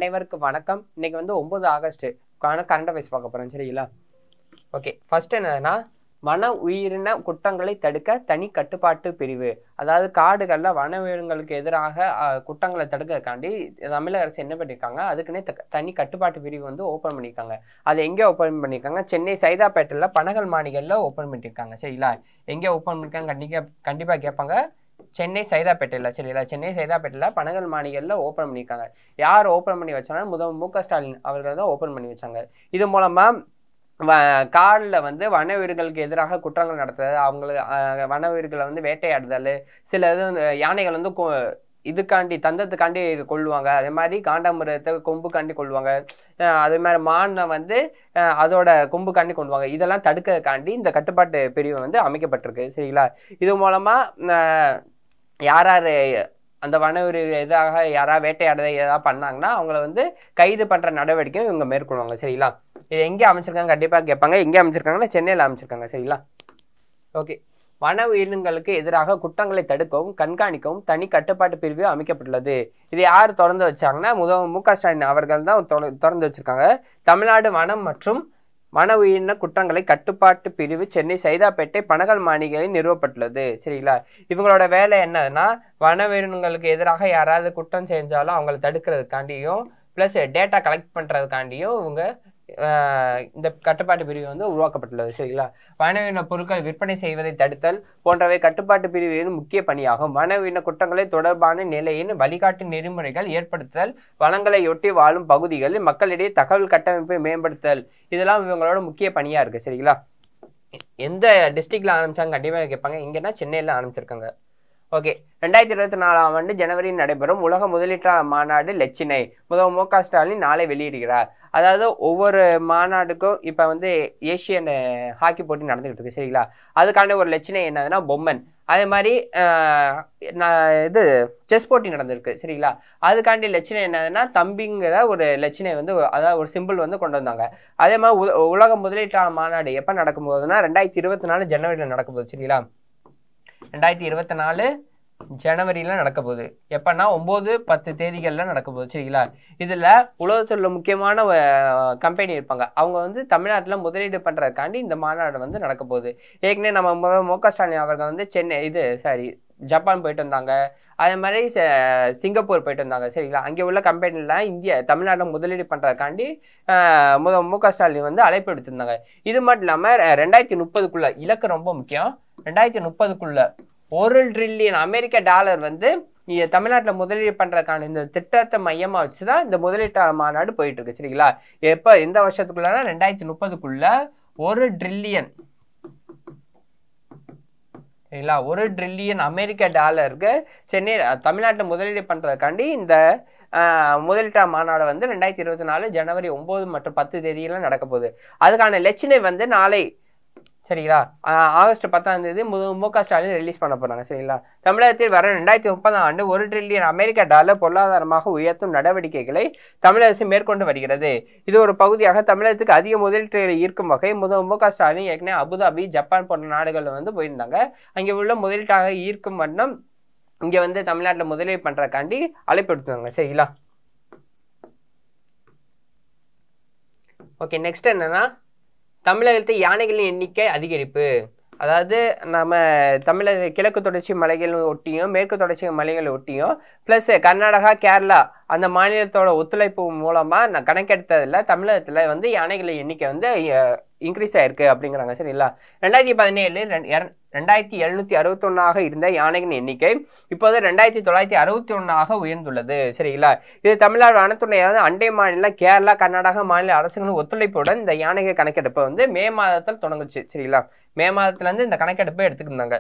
அனைவருக்கும் வணக்கம் இன்னைக்கு வந்து ஒன்பது ஆகஸ்ட் கரண்ட் அஃபேர்ஸ் பார்க்க போறோம் சரிங்களா ஓகே ஃபர்ஸ்ட் என்னன்னா வன உயிரின குற்றங்களை தடுக்க தனி கட்டுப்பாட்டு பிரிவு அதாவது காடுகளில் வன உயிரினங்களுக்கு எதிராக அஹ், குற்றங்களை தடுக்கிறதுக்காண்டி தமிழக அரசு என்ன பண்ணியிருக்காங்க அதுக்குன்னே த- தனி கட்டுப்பாட்டு பிரிவு வந்து ஓப்பன் பண்ணியிருக்காங்க அது எங்கே ஓப்பன் பண்ணியிருக்காங்க சென்னை சைதாப்பேட்டையில் பனகல் மாளிகையில் ஓப்பன் பண்ணியிருக்காங்க சரிங்களா எங்கே ஓப்பன் பண்ணியிருக்காங்க கண்டிப்பாக கண்டிப்பாக கேட்பாங்க சென்னை சைதாப்பேட்டையில் சரிங்களா சென்னை சைதாப்பேட்டையில் பனகல் மாளிகையில் ஓப்பன் பண்ணியிருக்காங்க யார் ஓப்பன் பண்ணி வச்சாங்கன்னா முதல் மு க ஸ்டாலின் அவர்கள் தான் ஓப்பன் பண்ணி வச்சாங்க இது மூலமாக வ காடில் வந்து வன உயிர்களுக்கு எதிராக குற்றங்கள் நடத்துறது அவங்களுக்கு அஹ், வன உயிர்களை வந்து வேட்டையாடுதல் சில இது வந்து யானைகள் வந்து கொ- இதுக்காண்டி தந்தத்துக்காண்டி கொள்ளுவாங்க அதே மாதிரி காண்டாமிருகத்தை கொம்புக்காண்டி கொள்ளுவாங்க அஹ், அதே மாதிரி மானை வந்து அஹ், அதோட கொம்புக்காண்டி கொள்ளுவாங்க இதெல்லாம் தடுக்கிறதுக்காண்டி இந்த கட்டுப்பாட்டு பிரிவு வந்து அமைக்கப்பட்டிருக்கு சரிங்களா இது மூலமாக யார் யார் அந்த வன உயிர்கள் எதிராக யாராவது வேட்டையாடுறதை ஏதாவது பண்ணாங்கன்னா அவங்கள வந்து கைது பண்ணுற நடவடிக்கை இவங்க மேற்கொள்வாங்க சரிங்களா இது எங்கே அமைச்சிருக்காங்க கண்டிப்பாக கேட்பாங்க எங்கே அமைச்சிருக்காங்கன்னா சென்னையில் அமைச்சிருக்காங்க சரிங்களா ஓகே வன உயிரினங்களுக்கு எதிராக குற்றங்களை தடுக்கவும் கண்காணிக்கவும் தனி கட்டுப்பாட்டு பிரிவு அமைக்கப்பட்டுள்ளது இது யார் திறந்து வச்சாங்கன்னா முதல் மு க ஸ்டாலின் அவர்கள் தான் தொட- திறந்து வச்சிருக்காங்க தமிழ்நாடு வனம் மற்றும் வன உயிரின குற்றங்களை கட்டுப்பாட்டு பிரிவு சென்னை சைதாப்பேட்டை பனகல் மாளிகையில் நிறுவப்பட்டுள்ளது சரிங்களா இவங்களோட வேலை என்னன்னா வன உயிரினங்களுக்கு எதிராக யாராவது குற்றம் செஞ்சாலும் அவங்கள தடுக்கிறதுக்காண்டியும் ப்ளஸ் டேட்டா கலெக்ட் பண்ணுறதுக்காண்டியும் இவங்க ஆஹ், இந்த கட்டுப்பாட்டு பிரிவு வந்து உருவாக்கப்பட்டுள்ளது சரிங்களா வன உயிரின பொருட்கள் விற்பனை செய்வதை தடுத்தல் போன்றவை கட்டுப்பாட்டு பிரிவின் முக்கிய பணியாகும் வன உயிரின குற்றங்களை தொடர்பான நிலையின் வழிகாட்டு நெறிமுறைகள் ஏற்படுத்துதல் வனங்களையொட்டி வாழும் பகுதிகளில் மக்களிடையே தகவல் கட்டமைப்பை மேம்படுத்தல் இதெல்லாம் இவங்களோட முக்கிய பணியா இருக்கு சரிங்களா எந்த டிஸ்ட்ரிக்ட்ல ஆரம்பிச்சாங்க கண்டிப்பாக கேட்பாங்க இங்கன்னா சென்னையில் ஆரம்பிச்சிருக்காங்க ஓகே ரெண்டாயிரத்தி இருபத்தி நாலாம் ஆண்டு ஜனவரியில் நடைபெறும் உலக முதலீட்டாளர் மாநாடு லட்சினை முதல் மு க ஸ்டாலின் நாளை வெளியிடுகிறார் அதாவது ஒவ்வொரு மாநாடுக்கும் இப்போ வந்து ஏஷியன் அஹ், ஹாக்கி போட்டி நடந்துகிட்டு இருக்கு சரிங்களா அதுக்கான ஒரு லட்சணை என்னதுன்னா பொம்மன் அதே மாதிரி அஹ், நான் இது செஸ் போட்டி நடந்திருக்கு சரிங்களா அதுக்காண்டி லட்சணை என்னதுன்னா தம்பிங்கிற ஒரு லட்சணை வந்து அதாவது ஒரு சிம்பிள் வந்து கொண்டு வந்தாங்க அதே மாதிரி உல- உலக முதலீட்டாளர் மாநாடு எப்போ நடக்கும்போதுன்னா ரெண்டாயிரத்தி இருபத்தி நாலு ஜனவரியில் நடக்கும்போது சரிங்களா ரெண்டாயிரத்தி இருபத்தி நாலு ஜனவரியில் நடக்க போகுது எப்பன்னா ஒம்பது பத்து தேதிகளில் நடக்க போகுது சரிங்களா இதில் உலகத்தில் உள்ள முக்கியமான கம்பெனி இருப்பாங்க அவங்க வந்து தமிழ்நாட்டில் முதலீடு பண்ணுறதுக்காண்டி இந்த மாநாடு வந்து நடக்க போகுது ஏற்கனவே நம்ம முத மு க ஸ்டாலின் அவர்கள் வந்து சென்னை இது சாரி ஜப்பான் போயிட்டு வந்தாங்க அதே மாதிரி ச- சிங்கப்பூர் போயிட்டு வந்தாங்க சரிங்களா அங்கே உள்ள கம்பெனிலாம் இந்தியா தமிழ்நாட்டில் முதலீடு பண்ணுறதுக்காண்டி முத மு க ஸ்டாலின் வந்து அழைப்பு எடுத்திருந்தாங்க இது மட்டும் இல்லாமல் ரெண்டாயிரத்தி முப்பதுக்குள்ள இலக்கு ரொம்ப முக்கியம் ரெண்டாயிரத்தி முப்பதுக்குள்ள ஒரு ட்ரில்லியன் அமெரிக்க டாலர் வந்து இ- தமிழ்நாட்டுல முதலீடு பண்றதுக்கான இந்த திட்டத்தை மையமா வச்சுதான் இந்த முதலீட்டாளர் மாநாடு போயிட்டு இருக்கு சரிங்களா எப்ப எந்த வருஷத்துக்குள்ளனா ரெண்டாயிரத்தி முப்பதுக்குள்ள ஒரு ட்ரில்லியன் சரிங்களா ஒரு ட்ரில்லியன் அமெரிக்க டாலருக்கு சென்னை தமிழ்நாட்டில் முதலீடு பண்றதுக்காண்டி இந்த ஆஹ், முதலீட்டாளர் மாநாடு வந்து ரெண்டாயிரத்தி இருபத்தி நாலு ஜனவரி ஒன்பது மற்றும் பத்து தேதியில நடக்க போகுது அதுக்கான லட்சணை வந்து நாளை சரிங்களா ஆஹ் ஆகஸ்ட் பத்தாம் தேதி மு மு க ஸ்டாலின் ரிலீஸ் பண்ண போறாங்க சரிங்களா தமிழகத்தில் வர ரெண்டாயிரத்தி முப்பதாம் ஆண்டு ஒரு ட்ரில்லியன் அமெரிக்க டாலர் பொருளாதாரமாக உயர்த்தும் நடவடிக்கைகளை தமிழக அரசு மேற்கொண்டு வருகிறது இது ஒரு பகுதியாக தமிழகத்துக்கு அதிக முதலீட்டுகளை ஈர்க்கும் வகை முதல் மு க ஸ்டாலின் ஏற்கனவே அபுதாபி ஜப்பான் போன்ற நாடுகளில் வந்து போயிருந்தாங்க அங்கே உள்ள முதலீட்டாக ஈர்க்கும் வண்ணம் இங்கே வந்து தமிழ்நாட்டில் முதலீடு பண்ணுறக்காண்டி அழைப்பு எடுத்துவாங்க சரிங்களா ஓகே நெக்ஸ்ட் என்னன்னா தமிழகத்தில் யானைகளின் எண்ணிக்கை அதிகரிப்பு அதாவது நம்ம தமிழக கிழக்கு தொடர்ச்சி மலைகள் ஒட்டியும் மேற்கு தொடர்ச்சி மலைகளை ஒட்டியும் ப்ளஸ் கர்நாடகா கேரளா அந்த மாநிலத்தோட ஒத்துழைப்பு மூலமாக நான் கணக்கெடுத்ததில் தமிழகத்தில் வந்து யானைகளின் எண்ணிக்கை வந்து இன்க்ரீஸ் ஆயிருக்கு அப்படிங்கிறாங்க சரிங்களா ரெண்டாயிரத்தி பதினேழு ரெண்டாயிரத்தி எழுநூத்தி அறுபத்தொன்னாக இருந்த யானைகளின் எண்ணிக்கை இப்போது ரெண்டாயிரத்தி தொள்ளாயிரத்தி அறுபத்தி ஒன்னாக உயர்ந்துள்ளது சரிங்களா இது தமிழ்நாடு வனத்துறையானது அண்டை மாநில கேரளா கர்நாடகா மாநில அரசுகளின் ஒத்துழைப்புடன் இந்த யானைகள் கணக்கெடுப்பு வந்து மே மாதத்தில் தொடங்குச்சு சரிங்களா மே மாதத்துல இருந்து இந்த கணக்கெடுப்பை எடுத்துக்கிட்டாங்க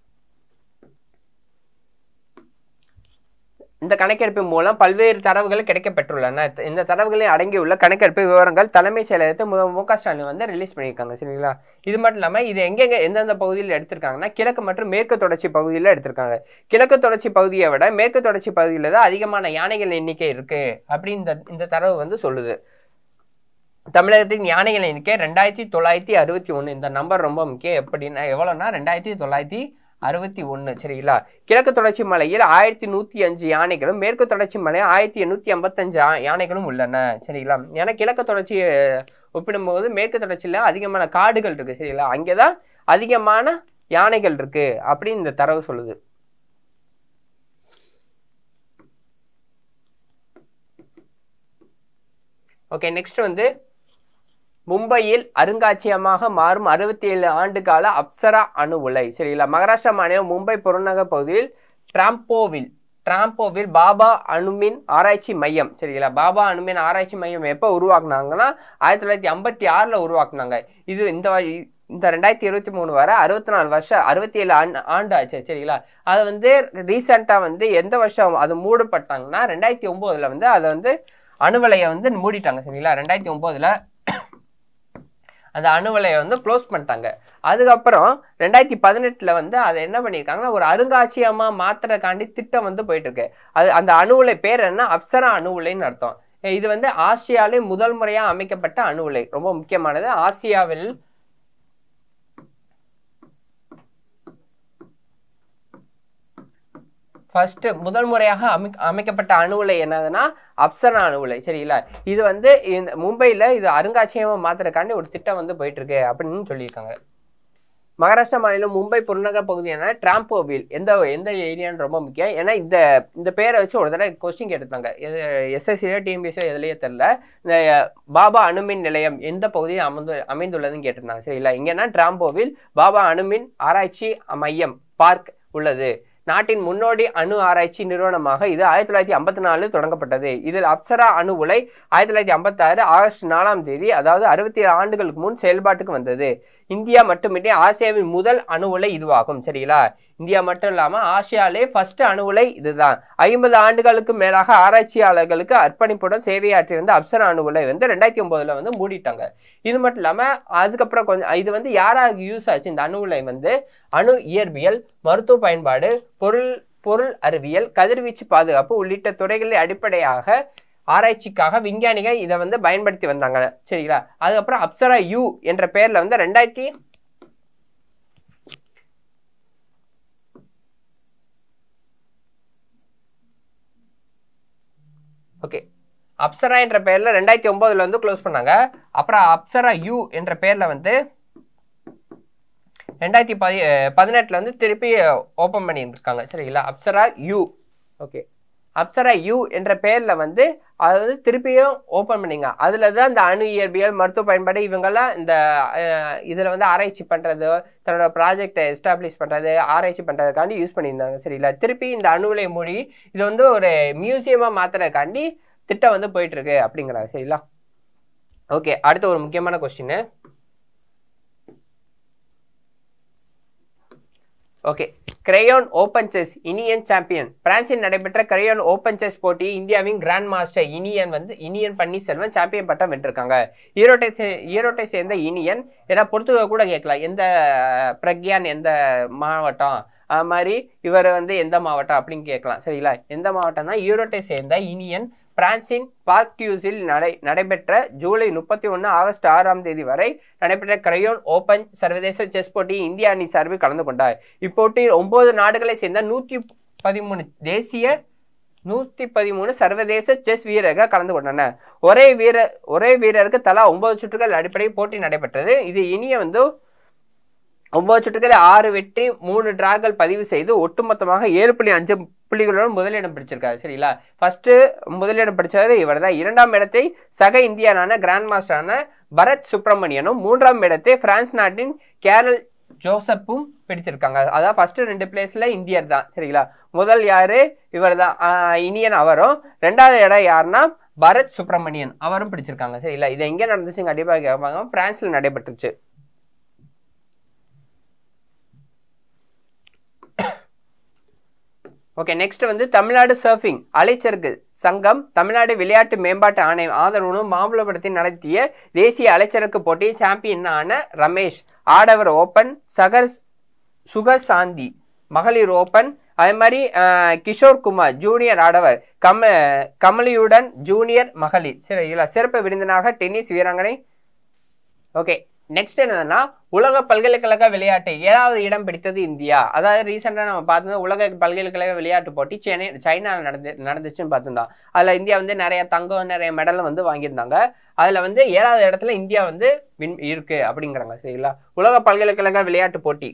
இந்த கணக்கெடுப்பின் மூலம் பல்வேறு தரவுகள் கிடைக்கப்பெற்றுள்ளன இந்த தரவுகளில் அடங்கியுள்ள கணக்கெடுப்பு விவரங்கள் தலைமை செயலகத்தை முதல் மு க ஸ்டாலின் வந்து ரிலீஸ் பண்ணியிருக்காங்க சரிங்களா இது மட்டும் இல்லாமல் இது எங்கெங்க எந்தெந்த பகுதியில் எடுத்திருக்காங்கன்னா கிழக்கு மற்றும் மேற்கு தொடர்ச்சி பகுதியில் எடுத்திருக்காங்க கிழக்கு தொடர்ச்சி பகுதியை விட மேற்கு தொடர்ச்சி பகுதியில் தான் அதிகமான யானைகள் எண்ணிக்கை இருக்கு அப்படின்னு இந்த இந்த தரவு வந்து சொல்லுது தமிழகத்தின் யானைகள் எண்ணிக்கை ரெண்டாயிரத்தி தொள்ளாயிரத்தி அறுபத்தி ஒன்று இந்த நம்பர் ரொம்ப முக்கியம் எப்படின்னா எவ்வளோன்னா ரெண்டாயிரத்தி தொள்ளாயிரத்தி அறுபத்தி ஒன்று சரிங்களா கிழக்கு தொடர்ச்சி மலையில் ஆயிரத்தி நூற்றி அஞ்சு யானைகளும் மேற்கு தொடர்ச்சி மலையில் ஆயிரத்தி எண்ணூற்றி ஐம்பத்தஞ்சு யானைகளும் உள்ளன சரிங்களா ஏன்னா கிழக்கு தொடர்ச்சி ஒப்பிடும்போது மேற்கு தொடர்ச்சியில் அதிகமான காடுகள் இருக்கு சரிங்களா அங்கே தான் அதிகமான யானைகள் இருக்கு அப்படின்னு இந்த தரவு சொல்லுது ஓகே நெக்ஸ்ட் வந்து மும்பையில் அருங்காட்சியகமாக மாறும் அறுபத்தி ஏழு ஆண்டு கால அப்சரா அணு உலை சரிங்களா மகாராஷ்டிரா மாநிலம் மும்பை புறநகர் பகுதியில் டிராம்போவில் டிராம்போவில் பாபா அணுமின் ஆராய்ச்சி மையம் சரிங்களா பாபா அணுமின் ஆராய்ச்சி மையம் எப்போ உருவாக்குனாங்கன்னா ஆயிரத்தி தொள்ளாயிரத்தி ஐம்பத்தி ஆறில் உருவாக்குனாங்க இது இந்த வ- இந்த ரெண்டாயிரத்தி இருபத்தி மூணு வரை அறுபத்தி நாலு வருஷம் அறுபத்தி ஏழு ஆண்டு ஆண்டு ஆச்சு சரிங்களா அதை வந்து ரீசெண்டாக வந்து எந்த வருஷம் அது மூடப்பட்டாங்கன்னா ரெண்டாயிரத்தி ஒம்போதில் வந்து அதை வந்து அணுவலையை வந்து மூடிட்டாங்க சரிங்களா ரெண்டாயிரத்தி ஒம்போதில் அந்த அணுவலையை வந்து க்ளோஸ் பண்ணிட்டாங்க அதுக்கப்புறம் ரெண்டாயிரத்தி பதினெட்டில் வந்து அதை என்ன பண்ணியிருக்காங்கன்னா ஒரு அருங்காட்சியகமாக மாத்துறதுக்காண்டி திட்டம் வந்து போயிட்டு இருக்கு அது அந்த அணு உலை பேர் என்ன அப்சரா அணு உலைன்னு அர்த்தம் இது வந்து ஆசியாவிலே முதல் முறையாக அமைக்கப்பட்ட அணு உலை ரொம்ப முக்கியமானது ஆசியாவில் ஃபர்ஸ்ட் முதல் முறையாக அமை அமைக்கப்பட்ட அணு உலை என்னதுன்னா அப்சரா அணு உலை சரிங்களா இது வந்து இந்த மும்பையில் இது அருங்காட்சியகமாக மாத்துறதுக்காண்டி ஒரு திட்டம் வந்து போயிட்டு இருக்கு அப்படின்னு சொல்லியிருக்காங்க மகாராஷ்டிரா மாநிலம் மும்பை புறநகர் பகுதியான டிராம்போவில் எந்த எந்த ஏரியான்னு ரொம்ப முக்கியம் ஏன்னா இந்த இந்த பேரை வச்சு ஒரு தடவை கொஸ்டின் கேட்டிருந்தாங்க எஸ்எஸ்சியோ டிஎம்பிசியோ எதுலேயே தெரில இந்த பாபா அணுமின் நிலையம் எந்த பகுதியில் அமர்ந்து அமைந்துள்ளதுன்னு கேட்டிருந்தாங்க சரிங்களா இங்கன்னா டிராம்போவில் பாபா அணுமின் ஆராய்ச்சி மையம் பார்க் உள்ளது நாட்டின் முன்னோடி அணு ஆராய்ச்சி நிறுவனமாக இது ஆயிரத்தி தொள்ளாயிரத்தி ஐம்பத்தி நாலு தொடங்கப்பட்டது இதில் அப்சரா அணு உலை ஆயிரத்தி தொள்ளாயிரத்தி ஐம்பத்தாறு ஆகஸ்ட் நாலாம் தேதி அதாவது அறுபத்தி ஏழு ஆண்டுகளுக்கு முன் செயல்பாட்டுக்கு வந்தது இந்தியா மட்டுமின்றி ஆசியாவின் முதல் அணு உலை இதுவாகும் சரிங்களா இந்தியா மட்டும் இல்லாமல் ஆசியாவிலே ஃபர்ஸ்ட் அணு உலை இதுதான் ஐம்பது ஆண்டுகளுக்கு மேலாக ஆராய்ச்சியாளர்களுக்கு அர்ப்பணிப்புடன் சேவையாற்றியிருந்த அப்சரா அணு உலை வந்து ரெண்டாயிரத்தி ஒன்பதுல வந்து மூடிட்டாங்க இது மட்டும் இல்லாமல் அதுக்கப்புறம் கொஞ்சம் இது வந்து யாராக யூஸ் ஆச்சு இந்த அணு உலை வந்து அணு இயற்பியல் மருத்துவ பயன்பாடு பொருள் பொருள் அறிவியல் கதிர்வீச்சு பாதுகாப்பு உள்ளிட்ட துறைகளில் அடிப்படையாக ஆராய்ச்சிக்காக விஞ்ஞானிகள் இதை வந்து பயன்படுத்தி வந்தாங்க சரிங்களா அதுக்கப்புறம் அப்சரா யூ என்ற பெயர்ல வந்து ரெண்டாயிரத்தி ஓகே அப்சரா என்ற பெயர்ல ரெண்டாயிரத்தி ஒன்பதுல வந்து க்ளோஸ் பண்ணாங்க அப்புறம் அப்சரா யூ என்ற பெயர்ல வந்து ரெண்டாயிரத்தி பதி பதினெட்டுல வந்து திருப்பி ஓப்பன் பண்ணியிருக்காங்க சரிங்களா Apsara U okay Apsara U என்ற பெயர்ல வந்து அதை வந்து திருப்பியும் ஓப்பன் பண்ணிங்க அதுல தான் இந்த அணு இயற்பியல் மருத்துவ பயன்பாடு இவங்கெல்லாம் இந்த அஹ், இதுல வந்து ஆராய்ச்சி பண்றது தன்னோட ப்ராஜெக்டை எஸ்டாப்ளிஷ் பண்றது ஆராய்ச்சி பண்றதுக்காண்டி யூஸ் பண்ணியிருந்தாங்க சரிங்களா திருப்பி இந்த அணுவிலை மொழி இது வந்து ஒரு மியூசியமா மாத்துறதுக்காண்டி திட்டம் வந்து போயிட்டு இருக்கு அப்படிங்கிறாங்க சரிங்களா ஓகே அடுத்த ஒரு முக்கியமான கொஸ்டின் ஓகே கிரையோன் ஓபன் செஸ் இனியன் சாம்பியன் பிரான்சில் நடைபெற்ற கிரையோன் ஓபன் செஸ் போட்டியை இந்தியாவின் கிராண்ட் மாஸ்டர் இனியன் வந்து இனியன் பன்னீர்செல்வம் சாம்பியன் பட்டம் வென்றிருக்காங்க ஈரோட்டை சே- ஈரோட்டை சேர்ந்த இனியன் ஏன்னா பொறுத்துக்க கூட கேட்கலாம் எந்த பிரக்யான் எந்த மாவட்டம் அது மாதிரி இவர் வந்து எந்த மாவட்டம் அப்படின்னு கேட்கலாம் சரிங்களா எந்த மாவட்டம் தான் ஈரோட்டை சேர்ந்த இனியன் பிரான்சின் பார்க்யூஸில் நடை நடைபெற்ற ஜூலை முப்பத்தி ஒன்று ஆகஸ்ட் ஆறாம் தேதி வரை நடைபெற்ற கிரையோன் ஓபன் சர்வதேச செஸ் போட்டியில் இந்திய அணி சார்பில் கலந்து கொண்டார் இப்போட்டியில் ஒன்பது நாடுகளை சேர்ந்த நூற்றி பதிமூணு தேசிய நூற்றி பதிமூணு சர்வதேச செஸ் வீரர்கள் கலந்து கொண்டனர் ஒரே வீரர் ஒரே வீரருக்கு தலா ஒன்பது சுற்றுகள் அடிப்படையில் போட்டி நடைபெற்றது இது இனிய வந்து ஒன்பது சுற்றுகளை ஆறு வெற்றி மூணு டிராக்கள் பதிவு செய்து ஒட்டுமொத்தமாக ஏழு புள்ளி அஞ்சு புள்ளிகளுடன் முதலிடம் பிடிச்சிருக்காரு சரிங்களா ஃபர்ஸ்ட் முதலிடம் பிடிச்சவர் இவர் தான் இரண்டாம் இடத்தை சக இந்தியனான கிராண்ட் மாஸ்டரான பரத் சுப்பிரமணியனும் மூன்றாம் இடத்தை பிரான்ஸ் நாட்டின் கேரல் ஜோசப்பும் பிடிச்சிருக்காங்க அதான் ஃபர்ஸ்ட் ரெண்டு பிளேஸ்ல இந்தியர் தான் சரிங்களா முதல் யாரு இவர் தான் இனியன் அவரும் ரெண்டாவது இடம் யாருன்னா பரத் சுப்பிரமணியன் அவரும் பிடிச்சிருக்காங்க சரிங்களா இது எங்க நடந்துச்சு கண்டிப்பாக கேட்பாங்க பிரான்ஸ்ல நடைபெற்றுச்சு ஓகே நெக்ஸ்ட் வந்து தமிழ்நாடு சர்ஃபிங் அலைச்சருக்கு சங்கம் தமிழ்நாடு விளையாட்டு மேம்பாட்டு ஆணையம் ஆதரவுடன் மாமல்லபுரத்தில் நடத்திய தேசிய அலைச்சரக்கு போட்டி சாம்பியனான ரமேஷ் ஆடவர் ஓபன் சகர் சுகர் சாந்தி மகளிர் ஓபன் அதே மாதிரி அஹ், கிஷோர் குமார் ஜூனியர் ஆடவர் கம கமலியுடன் ஜூனியர் மகளிர் சரிங்களா சிறப்பு விருந்தினாக டென்னிஸ் வீராங்கனை ஓகே நெக்ஸ்ட் என்னன்னா உலக பல்கலைக்கழக விளையாட்டு ஏழாவது இடம் பிடித்தது இந்தியா அதாவது ரீசெண்டாக நம்ம பார்த்தோம் உலக பல்கலைக்கழக விளையாட்டு போட்டி சென்னை சைனாவில் நடந்து நடந்துச்சுன்னு பார்த்துருந்தோம் அதில் இந்தியா வந்து நிறைய தங்கம் நிறைய மெடலும் வந்து வாங்கியிருந்தாங்க அதில் வந்து ஏழாவது இடத்துல இந்தியா வந்து வின் இருக்கு அப்படிங்கிறாங்க சரிங்களா உலக பல்கலைக்கழக விளையாட்டு போட்டி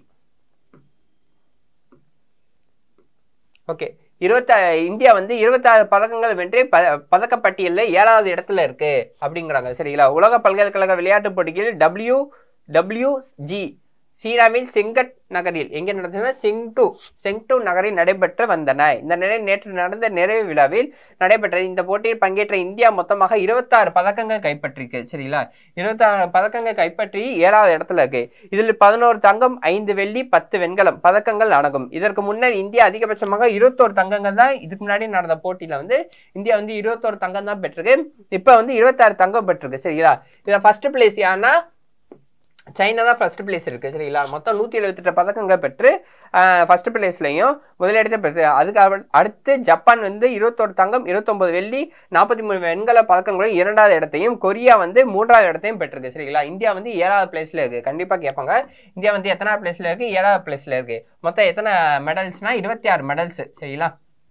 ஓகே இருபத்தா இந்தியா வந்து இருபத்தாறு பதக்கங்கள் வென்று ப பதக்கப்பட்டியலில் ஏழாவது இடத்துல இருக்கு அப்படிங்கிறாங்க சரிங்களா உலக பல்கலைக்கழக விளையாட்டுப் போட்டியில் டபிள்யூ டபிள்யூ ஜி சீனாவின் செங்கட் நகரில் எங்கே நடந்ததுன்னா செங்டு செங்டு நகரில் நடைபெற்று வந்தன இந்த நிலை நேற்று நடந்த நிறைவு விழாவில் நடைபெற்ற இந்த போட்டியில் பங்கேற்ற இந்தியா மொத்தமாக இருபத்தாறு பதக்கங்கள் கைப்பற்றிருக்கு சரிங்களா இருபத்தாறு பதக்கங்கள் கைப்பற்றி ஏழாவது இடத்துல இருக்கு இதில் பதினோரு தங்கம் ஐந்து வெள்ளி பத்து வெண்கலம் பதக்கங்கள் அடங்கும் இதற்கு முன்னர் இந்தியா அதிகபட்சமாக இருபத்தோரு தங்கங்கள் தான் இதுக்கு முன்னாடி நடந்த போட்டியில வந்து இந்தியா வந்து இருபத்தோரு தங்கம் தான் பெற்றிருக்கு இப்போ வந்து இருபத்தாறு தங்கம் பெற்றிருக்கு சரிங்களா இதில் ஃபர்ஸ்ட் பிளேஸ் யாருன்னா சைனா தான் ஃபர்ஸ்ட் பிளேஸ் இருக்கு சரிங்களா மொத்தம் நூற்றி எழுபத்தெட்டு பதக்கங்கள் பெற்று ஃபர்ஸ்ட் பிளேஸ்லையும் முதலிடத்தை பெற்று அதுக்கு அவ- அடுத்து ஜப்பான் வந்து இருபத்தோரு தங்கம் இருபத்தொன்பது வெள்ளி நாற்பத்தி மூணு வெண்கல பதக்கங்களும் இரண்டாவது இடத்தையும் கொரியா வந்து மூன்றாவது இடத்தையும் பெற்றிருக்கு சரிங்களா இந்தியா வந்து ஏழாவது பிளேஸ்ல இருக்கு கண்டிப்பா கேட்பாங்க இந்தியா வந்து எத்தனாவது பிளேஸ்ல இருக்கு ஏழாவது பிளேஸ்ல இருக்கு மொத்தம் எத்தனை மெடல்ஸ்னா இருபத்தி ஆறு மெடல்ஸ் சரிங்களா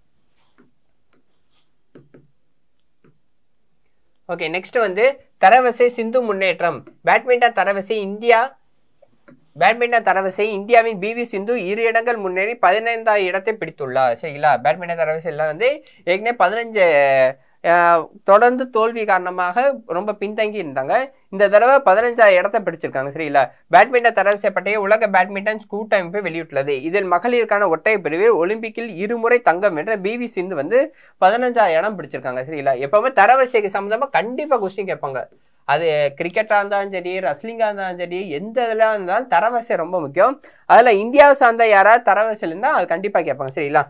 ஓகே நெக்ஸ்ட் வந்து தரவரிசை சிந்து முன்னேற்றம் பேட்மிண்டன் தரவரிசை இந்தியா பேட்மிண்டன் தரவரிசை இந்தியாவின் பிவி சிந்து இரு இடங்கள் முன்னேறி பதினைந்தாவது இடத்தை பிடித்துள்ளார் சரிங்களா பேட்மிண்டன் தரவரிசையில் வந்து ஏற்கனவே பதினஞ்சு அஹ், தொடர்ந்து தோல்வி காரணமாக ரொம்ப பின்தங்கி இருந்தாங்க இந்த தடவை பதினஞ்சாவது இடத்தை பிடிச்சிருக்காங்க சரிங்களா பேட்மிண்டன் தரவரிசை பற்றிய உலக பேட்மிண்டன் கூட்டமைப்பு வெளியிட்டுள்ளது இதில் மகளிருக்கான ஒற்றை பிரிவில் ஒலிம்பிக்கில் இருமுறை தங்கம் வென்ற பிவி சிந்து வந்து பதினஞ்சாவது இடம் பிடிச்சிருக்காங்க சரிங்களா எப்பவுமே தரவரிசைக்கு சம்மந்தமா கண்டிப்பா கொஸ்டின் கேட்பாங்க அது கிரிக்கெட்டாக இருந்தாலும் சரி ரஸ்லிங்காக இருந்தாலும் சரி எந்த இதில் இருந்தாலும் தரவரிசை ரொம்ப முக்கியம் அதில் இந்தியாவை சார்ந்த யாராவது தரவரிசையில் இருந்தால் அது கண்டிப்பாக கேட்பாங்க சரிங்களா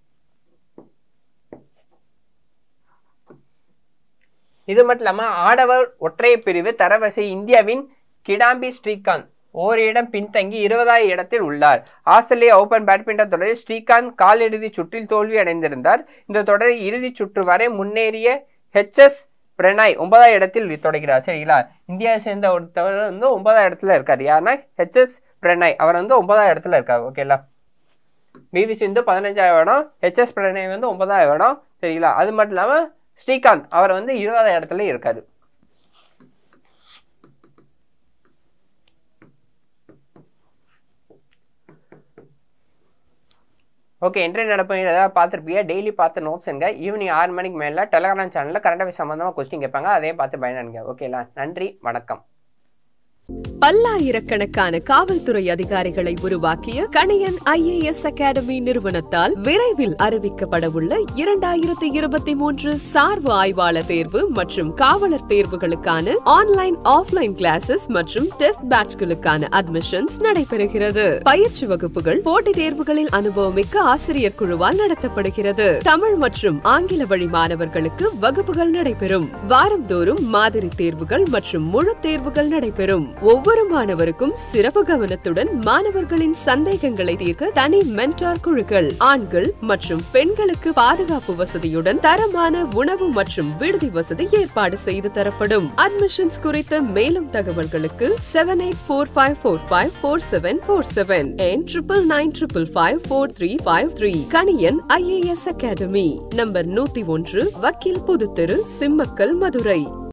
இது மட்டும் இல்லாமல் ஆடவர் ஒற்றையர் பிரிவு தரவரிசை இந்தியாவின் கிடாம்பி ஸ்ரீகாந்த் ஓரிடம் பின்தங்கி இருபதாயிரம் இடத்தில் உள்ளார் ஆஸ்திரேலிய ஓபன் பேட்மிண்டன் தொடரில் ஸ்ரீகாந்த் காலிறுதிச் சுற்றில் தோல்வி அடைந்திருந்தார் இந்த தொடரில் இறுதிச் சுற்று வரை முன்னேறிய ஹெச்எஸ் பிரணாய் ஒன்பதாம் இடத்தில் தொடங்கிறார் சரிங்களா இந்தியாவை சேர்ந்த ஒருத்தவர் வந்து ஒன்பதாம் இடத்துல இருக்கார் யாருன்னா ஹெச்எஸ் பிரணாய் அவர் வந்து ஒன்பதாம் இடத்துல இருக்கார் ஓகேங்களா பிவி சிந்து பதினஞ்சாயிரம் இடம் ஹெச்எஸ் பிரணாய் வந்து ஒன்பதாயிரம் இடம் சரிங்களா அது மட்டும் இல்லாமல் ஸ்ரீகாந்த் அவர் வந்து இருபதாயிரம் இடத்துல இருக்காரு ஓகே இன்றைய நடப்பு ஏதாவது பார்த்துருப்பீங்க டெய்லி பார்த்து நோட்ஸ் எங்க ஈவினிங் ஆறு மணிக்கு மேலே டெலகிராம் சேனலில் கரண்ட் அஃபேர்ஸ் சம்மந்தமாக கொஸ்டின் கேட்பாங்க அதையும் பார்த்து பயனடைங்க ஓகேங்களா நன்றி வணக்கம் பல்லாயிரக்கணக்கான காவல்துறை அதிகாரிகளை உருவாக்கிய கணியன் ஐஏஎஸ் அகாடமி நிறுவனத்தால் விரைவில் அறிவிக்கப்படவுள்ள இரண்டாயிரத்தி இருபத்தி மூன்று சார்பு ஆய்வாளர் தேர்வு மற்றும் காவலர் தேர்வுகளுக்கான ஆன்லைன் ஆஃப்லைன் கிளாஸஸ் மற்றும் டெஸ்ட் பேட்ச்களுக்கான அட்மிஷன்ஸ் நடைபெறுகிறது பயிற்சி வகுப்புகள் போட்டித் தேர்வுகளில் அனுபவமிக்க ஆசிரியர் குழுவால் நடத்தப்படுகிறது தமிழ் மற்றும் ஆங்கில வழி மாணவர்களுக்கு வகுப்புகள் நடைபெறும் வாரந்தோறும் மாதிரி தேர்வுகள் மற்றும் முழு தேர்வுகள் நடைபெறும் ஒவ்வொரு மாணவருக்கும் சிறப்பு கவனத்துடன் மாணவர்களின் சந்தேகங்களை தீர்க்க தனி மென்டார் குழுக்கள் ஆண்கள் மற்றும் பெண்களுக்கு பாதுகாப்பு வசதியுடன் தரமான உணவு மற்றும் விடுதி வசதி ஏற்பாடு செய்து தரப்படும் அட்மிஷன்ஸ் குறித்த மேலும் தகவல்களுக்கு seven eight four five four five four seven four seven என் triple nine triple five four three five three Kaniyan IAS academy number நூத்தி ஒன்று வக்கீல் புதுத்தெரு சிம்மக்கல் மதுரை